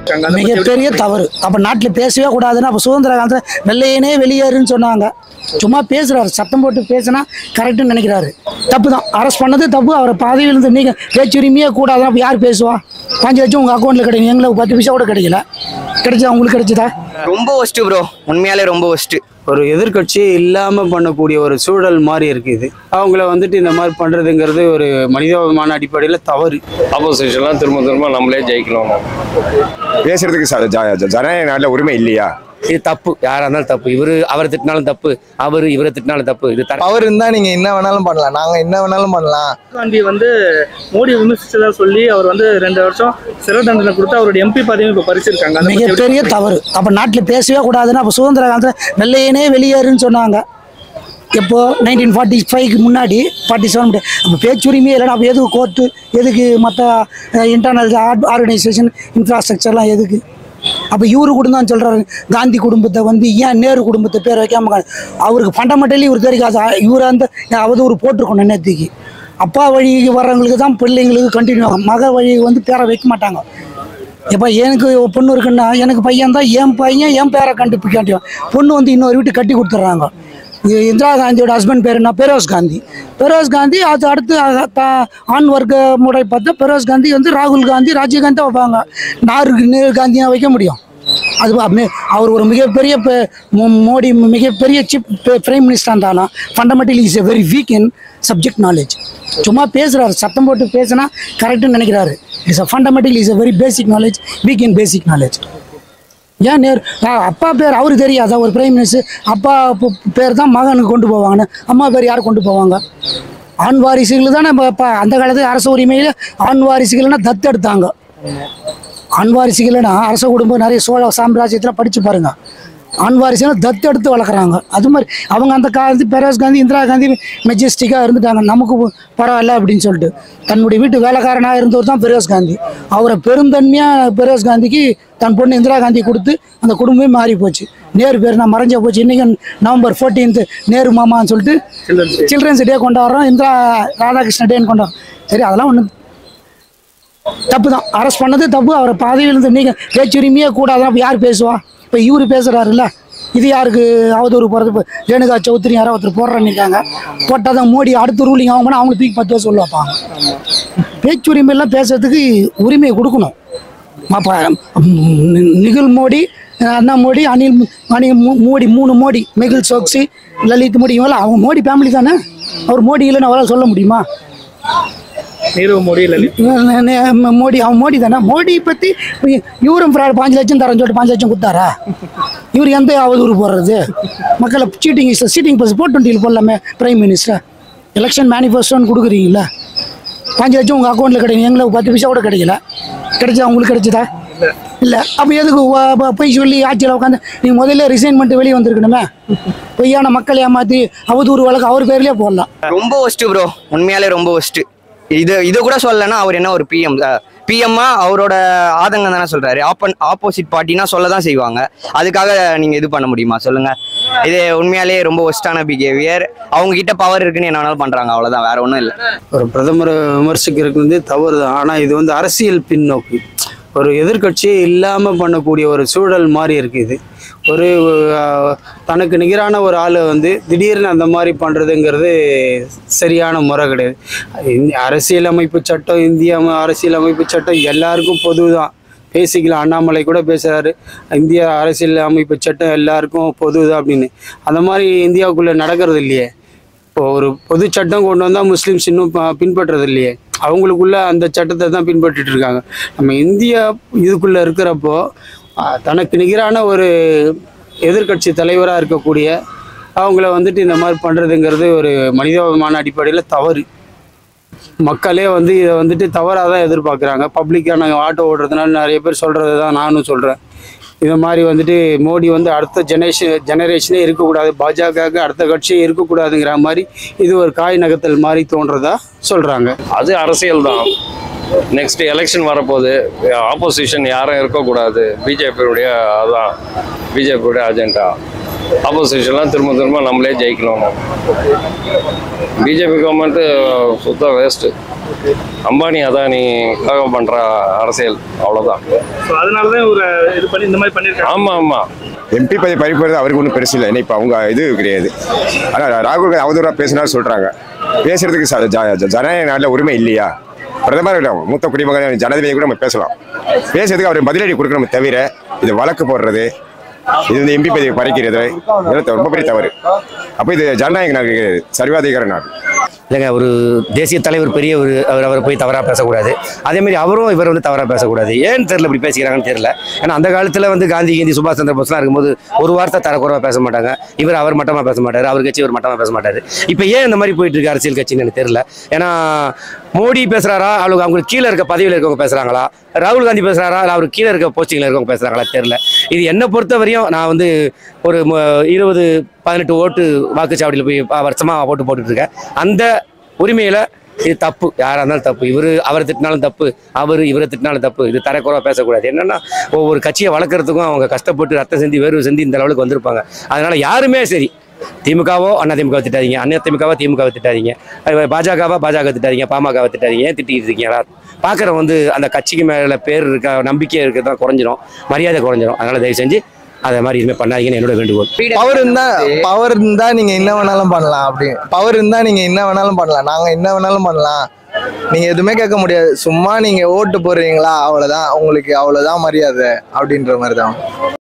மிகப்பெரிய தவறு அப்ப நாட்டுல பேசவே கூடாதுன்னு அப்ப சுதந்திர காலத்துல வெள்ளையனே வெளியேறுன்னு சொன்னாங்க சும்மா பேசுறாரு சத்தம் போட்டு பேசினா கரெக்டுன்னு நினைக்கிறாரு தப்பு தான் அரெஸ்ட் பண்ணது தப்பு அவரை பதவியிலிருந்து நீங்க பேச்சுரிமையே கூடாதுன்னா அப்ப யார் பேசுவா பாஞ்சு லட்சம் உங்க அக்கௌண்ட்ல கிடைக்கும் எங்களுக்கு பத்து பைசா கூட கிடைக்கல கிடைச்சா உங்களுக்கு கிடைச்சதா ரொம்ப ஒஸ்ட்டு ப்ரோ உண்மையாலே ரொம்ப ஒஸ்ட்டு ஒரு எதிர்க்கட்சி இல்லாமல் பண்ணக்கூடிய ஒரு சூழல் மாதிரி இருக்குது அவங்கள வந்துட்டு இந்த மாதிரி பண்ணுறதுங்கிறது ஒரு மனிதாபிமான அடிப்படையில் தவறு ஆப்போசிஷன்லாம் திரும்ப திரும்ப நம்மளே ஜெயிக்கணும் பேசுறதுக்கு ச- ஜ- ஜ- ஜனநாயக நாட்டில் உரிமை இல்லையா இது தப்பு யாரா இருந்தாலும் தப்பு இவரு அவரை திட்டினாலும் தப்பு அவரு இவரை திட்டினாலும் தப்பு இது தர பவர் இருந்தா நீங்க என்ன வேணாலும் பண்ணலாம் நாங்க என்ன வேணாலும் பண்ணலாம் காந்தி வந்து மோடி விமர்சிச்சதா சொல்லி அவர் வந்து ரெண்டு வருஷம் சிறை தண்டனை கொடுத்து அவருடைய எம்பி பதவியும் இப்ப பறிச்சிருக்காங்க அதை பத்தி எப்படி- மிகப்பெரிய தவறு அப்ப நாட்டுல பேசவே கூடாதுன்னு அப்ப சுதந்திர காலத்துல வெள்ளையனே வெளியேறுன்னு சொன்னாங்க எப்போ நைன்டீன் ஃபார்ட்டி ஃபைவ்க்கு முன்னாடி ஃபார்ட்டி செவன் அப்போ பேச்சுரிமையே இல்லைனா அப்போ எதுக்கு கோர்ட்டு எதுக்கு மற்ற இன்டர்னல் ஆர்கனைசேஷன் இன்ஃப்ராஸ்ட்ரக்சர்லாம் எதுக்கு அப்போ இவரு கூட தான் சொல்கிறாரு காந்தி குடும்பத்தை வந்து ஏன் நேரு குடும்பத்தை பேர் வைக்காம கா- அவருக்கு ஃபண்டமெண்டலி இவர் தெரியாது இவர் அந்த அவதூறு போட்டிருக்கணும் நேற்றுக்கு அப்பா வழிக்கு வர்றவங்களுக்கு தான் பிள்ளைங்களுக்கு கண்டினியூ ஆகும் மக வழி வந்து பேரை வைக்க மாட்டாங்க இப்போ எனக்கு ஒரு பொண்ணு இருக்குன்னா எனக்கு பையன் தான் என் பையன் என் பேரை கண்டுபிடிக்காட்டியும் பொண்ணு வந்து இன்னொரு வீட்டுக்கு கட்டி கொடுத்துட்றாங்க இது இந்திரா காந்தியோட ஹஸ்பண்ட் பேர் என்ன பெரோஸ் காந்தி பெரோஸ் காந்தி அது அடுத்து அ- த- ஆண் வர்க்க முறை பார்த்தா பெரோஸ் காந்தி வந்து ராகுல் காந்தி ராஜீவ் காந்தி தான் வைப்பாங்க நாரு நேரு காந்தியாக வைக்க முடியும் அது பா- மே- அவர் ஒரு மிகப்பெரிய ப- மோ- மோடி மிகப்பெரிய சீஃப் பிரைம் மினிஸ்டர் இருந்தாலும் fundamentally is a very weak in subject knowledge சும்மா பேசுறாரு சத்தம் போட்டு பேசினா கரெக்டுன்னு நினைக்கிறாரு it's uh fundamentally is a very basic knowledge weak in basic knowledge ஏன் நேர் ஆ, அப்பா பேர் அவருக்கு தெரியாதா ஒரு பிரைம் மினிஸ்டர் அப்பா பு- பேர் தான் மகனுக்கு கொண்டு போவாங்கன்னு அம்மா பேர் யார் கொண்டு போவாங்க ஆண் வாரிசுகள் தானே இப்போ இப்போ அந்த காலத்து அரசு உரிமையில் ஆண் வாரிசுகள்னா தத்தெடுத்தாங்க ஆண் வாரிசுகள்னா அரச குடும்பம் நிறைய சோழ சாம்ராஜ்யத்தில் படித்து பாருங்க ஆண் வாரிசுகள் தத்தெடுத்து வளர்க்குறாங்க அது மாதிரி அவங்க அந்த காலத்து பெரோஸ் காந்தி இந்திரா காந்தி மெஜஸ்டிக்காக இருந்துட்டாங்க நமக்கு பரவாயில்ல அப்படின்னு சொல்லிட்டு தன்னுடைய வீட்டு வேலைக்காரனாக இருந்தவர் தான் பெரோஸ் காந்தி அவரை பெருந்தன்மையாக பெரோஸ் காந்திக்கு தன் பொண்ணு இந்திரா காந்தி கொடுத்து அந்த குடும்பமே மாறி போச்சு நேரு பேர் நான் மறைஞ்ச போச்சு இன்றைக்கி நவம்பர் ஃபோர்டீன்த்து நேரு மாமான்னு சொல்லிட்டு சில்ட்ரன்ஸ் டே கொண்டாடுறோம் இந்திரா ராதாகிருஷ்ண டேன்னு கொண்டாடுறோம் சரி அதெல்லாம் ஒன்று தப்பு தான் அரெஸ்ட் பண்ணது தப்பு அவரை பதவியிலிருந்து நீங்க பேச்சுரிமையே கூடாதான் அப்ப யார் பேசுவா இப்போ இவரு பேசுறாருல்ல இது யாருக்கு அவதூறு போகிறது இப்போ ரேணுகா சௌத்ரி யாரோ ஒருத்தர் போடுறேன்னு இருக்காங்க போட்டால் தான் மோடி அடுத்த ரூலிங் ஆகும்னா அவங்களுக்கு தூக்கி பத்து வருஷம் உள்ள வைப்பாங்க பேச்சுரிமையெல்லாம் பேசுறதுக்கு உரிமையை கொடுக்கணும் அப்போ நிகில் மோடி அண்ணா மோடி அனில் மு- அனில் மு- மோடி மூணு மோடி மெகுல் சோக்சி லலித் மோடி இவங்களாம் அவங்க மோடி ஃபேமிலி தானே அவர் மோடி இல்லைன்னு அவரால் சொல்ல முடியுமா நீரவ் மோடி லலித் நே- நே- மோடி அவன் மோடி தானே மோடி பற்றி இவரும் ஃப்ராட் பாஞ்சு லட்சம் தரேன்னு சொல்லிட்டு பாஞ்சு லட்சம் கொடுத்தாரா இவர் எந்த அவதூறு போடுறது மக்களை சீட்டிங் சீட்டிங் பஸ் போர் டுவெண்ட்டியில் போடலாமே பிரைம் மினிஸ்டர் எலெக்ஷன் மேனிஃபெஸ்டோன்னு கொடுக்குறீங்களா பாஞ்சு லட்சம் உங்கள் அக்கௌண்ட்டில் கிடைக்கும் எங்களுக்கு பத்து பைசா கூட கிடைக்கல கிடைச்சா உங்களுக்கு கிடைச்சதா இல்லை அப்போ எதுக்கு வ- வ- பொய் சொல்லி ஆட்சியில் உட்காந்து நீங்கள் முதல்ல ரிசைன் பண்ணிட்டு வெளியே வந்திருக்கணுமே பொய்யான மக்களை ஏமாற்றி அவதூறு வழக்கு அவர் பேர்லேயே போடலாம் ரொம்ப ஒஸ்ட்டு ப்ரோ உண்மையாலே ரொம்ப ஒஸ்ட்டு இது இது கூட சொல்லலைன்னா அவர் என்ன ஒரு பிஎம் பிஎம்மா அவரோட ஆதங்கம் தானே சொல்றாரு ஆப்பன் ஆப்போசிட் பார்ட்டினா சொல்ல தான் செய்வாங்க அதுக்காக நீங்க இது பண்ண முடியுமா சொல்லுங்க இது உண்மையாலே ரொம்ப ஒஸ்டான பிஹேவியர் அவங்க கிட்ட பவர் இருக்குன்னு என்ன வேணாலும் பண்றாங்க அவ்வளவுதான் வேற ஒன்றும் இல்லை ஒரு பிரதமரை விமர்சிக்கிறது வந்து தவறு தான் ஆனால் இது வந்து அரசியல் பின்னோக்கு ஒரு எதிர்க்கட்சியே இல்லாமல் பண்ணக்கூடிய ஒரு சூழல் மாதிரி இருக்குது ஒரு அஹ், தனக்கு நிகரான ஒரு ஆளை வந்து திடீர்னு அந்த மாதிரி பண்ணுறதுங்கிறது சரியான முறை கிடையாது இந்த அரசியலமைப்பு சட்டம் இந்திய அம- அரசியலமைப்பு சட்டம் எல்லாருக்கும் பொது தான் பேசிக்கலாம் அண்ணாமலை கூட பேசுகிறாரு இந்திய அரசியல் அமைப்பு சட்டம் எல்லாருக்கும் பொது தான் அப்படின்னு அந்த மாதிரி இந்தியாவுக்குள்ளே நடக்கிறது இல்லையே இப்போ ஒரு பொது சட்டம் கொண்டு வந்தால் முஸ்லீம்ஸ் இன்னும் ப- பின்பற்றுறது இல்லையே அவங்களுக்குள்ள அந்த சட்டத்தை தான் பின்பற்றிட்டு இருக்காங்க நம்ம இந்தியா இதுக்குள்ளே இருக்கிறப்போ ஆஹ், தனக்கு நிகரான ஒரு எதிர்க்கட்சி தலைவராக இருக்கக்கூடிய அவங்கள வந்துட்டு இந்த மாதிரி பண்ணுறதுங்கிறது ஒரு மனிதாபிமான அடிப்படையில் தவறு மக்களே வந்து இதை வந்துட்டு தவறாக தான் எதிர்பார்க்குறாங்க பப்ளிக்கான ஆட்டோ ஓடுறதுனால நிறைய பேர் சொல்கிறது தான் நானும் சொல்கிறேன் இந்த மாதிரி வந்துட்டு மோடி வந்து அடுத்த ஜெனரேஷன் ஜெனரேஷனே இருக்கக்கூடாது பாஜகவுக்கு அடுத்த கட்சியே இருக்கக்கூடாதுங்கிற மாதிரி இது ஒரு காய் நகர்த்தல் மாதிரி தோன்றதா சொல்கிறாங்க அது அரசியல் தான் நெக்ஸ்ட் எலெக்ஷன் வரப்போகுது ஆப்போசிஷன் யாரும் இருக்கக்கூடாது பிஜேபியுடைய அதான் பிஜேபியுடைய அஜெண்டா ஆப்போசிஷன்லாம் திரும்ப திரும்ப நம்மளே ஜெயிக்கணும் பிஜேபி கவர்மெண்ட்டு சுத்த வேஸ்ட்டு அம்பானி அதானிக்காக பண்ணுற அரசியல் அவ்வளோதான் ஸோ அதனால தான் ஒரு இது பண்ணி இந்த மாதிரி பண்ணியிருக்காங்க ஆமாம் ஆமாம் எம்பி பதவி பறிப்பது அவருக்கு ஒன்றும் பெருசு இல்லை ஏன்னா இப்போ அவங்க இது கிடையாது ஆனால் ராகுல் காந்தி அவதூறாக பேசினார் சொல்கிறாங்க பேசுறதுக்கு ச- ஜ- ஜ- ஜனநாயக நாட்டில் உரிமை இல்லையா பிரதமர் இல்லை மூத்த குடிமகன் ஜனாதிபதி கூட நம்ம பேசலாம் பேசுறதுக்கு அவர் பதிலடி கொடுக்கணும் தவிர இது வழக்கு போடுறது இது வந்து எம்பி பதவி பறிக்கிறது இதெல்லாம் ரொம்ப பெரிய தவறு அப்போ இது ஜனநாயக நாடு கிடையாது சர்வாதிகார நாடு இல்லைங்க ஒரு தேசிய தலைவர் பெரிய ஒரு அவர் அவரை போய் தவறாக பேசக்கூடாது அதே மாதிரி அவரும் இவர் வந்து தவறாக பேசக்கூடாது ஏன்னு தெரியல இப்படி பேசிக்கிறாங்கன்னு தெரியல ஏன்னா அந்த காலத்தில் வந்து காந்தி கிந்தி சுபாஷ் சந்திர போஸ்லாம் இருக்கும்போது ஒரு வார்த்தை தரக்குறவா பேச மாட்டாங்க இவர் அவர் மட்டமாக பேச மாட்டார் அவர் கட்சி இவர் மட்டமாக பேச மாட்டார் இப்போ ஏன் இந்த மாதிரி போயிட்டு இருக்கு அரசியல் கட்சின்னு எனக்கு தெரியல ஏன்னா மோடி பேசுறாரா அவங்களுக்கு அவங்களுக்கு கீழே இருக்க பதவியில் இருக்கவங்க பேசுறாங்களா ராகுல் காந்தி பேசுறாரா இல்லை அவருக்கு கீழே இருக்க போஸ்டிங்கில் இருக்கவங்க பேசுறாங்களா தெரியல இது என்னை பொறுத்த வரையும் நான் வந்து ஒரு ம- இருபது பதினெட்டு ஓட்டு வாக்குச்சாவடியில் போய் ப- வருஷமா ஓட்டு போட்டுட்டு இருக்கேன் அந்த உரிமையில இது தப்பு யாரா இருந்தாலும் தப்பு இவரு அவரை திட்டினாலும் தப்பு அவர் இவரை திட்டினாலும் தப்பு இது தரக்குறவா பேசக்கூடாது என்னன்னா ஒவ்வொரு கட்சியை வளர்க்குறதுக்கும் அவங்க கஷ்டப்பட்டு ரத்தம் சிந்தி வேர்வை சிந்தி இந்த லெவலுக்கு வந்திருப்பாங்க அதனால யாருமே சரி திமுகவோ அண்ணா திமுக திட்டாதீங்க அண்ணா திமுகவோ திமுக திட்டாதீங்க அஹ் பாஜகவா பாஜக திட்டாதீங்க பாமகவை திட்டாதீங்க ஏன் திட்டிட்டு இருக்கீங்களா பார்க்குற வந்து அந்த கட்சிக்கு மேலே பேர் இருக்க நம்பிக்கை இருக்கிறதா குறைஞ்சிரும் மரியாதை குறைஞ்சிரும் அதனால தயவு செஞ்சு அதை மாதிரி எதுவுமே பண்ணாதீங்கன்னு என்னோட வேண்டுகோள் பவர் இருந்தா பவர் இருந்தா நீங்க என்ன வேணாலும் பண்ணலாம் அப்படி பவர் இருந்தா நீங்க என்ன வேணாலும் பண்ணலாம் நாங்க என்ன வேணாலும் பண்ணலாம் நீங்க எதுவுமே கேட்க முடியாது சும்மா நீங்க ஓட்டு போடுறீங்களா அவ்வளவுதான் உங்களுக்கு அவ்வளவுதான் மரியாதை அப்படின்ற மாதிரி தான்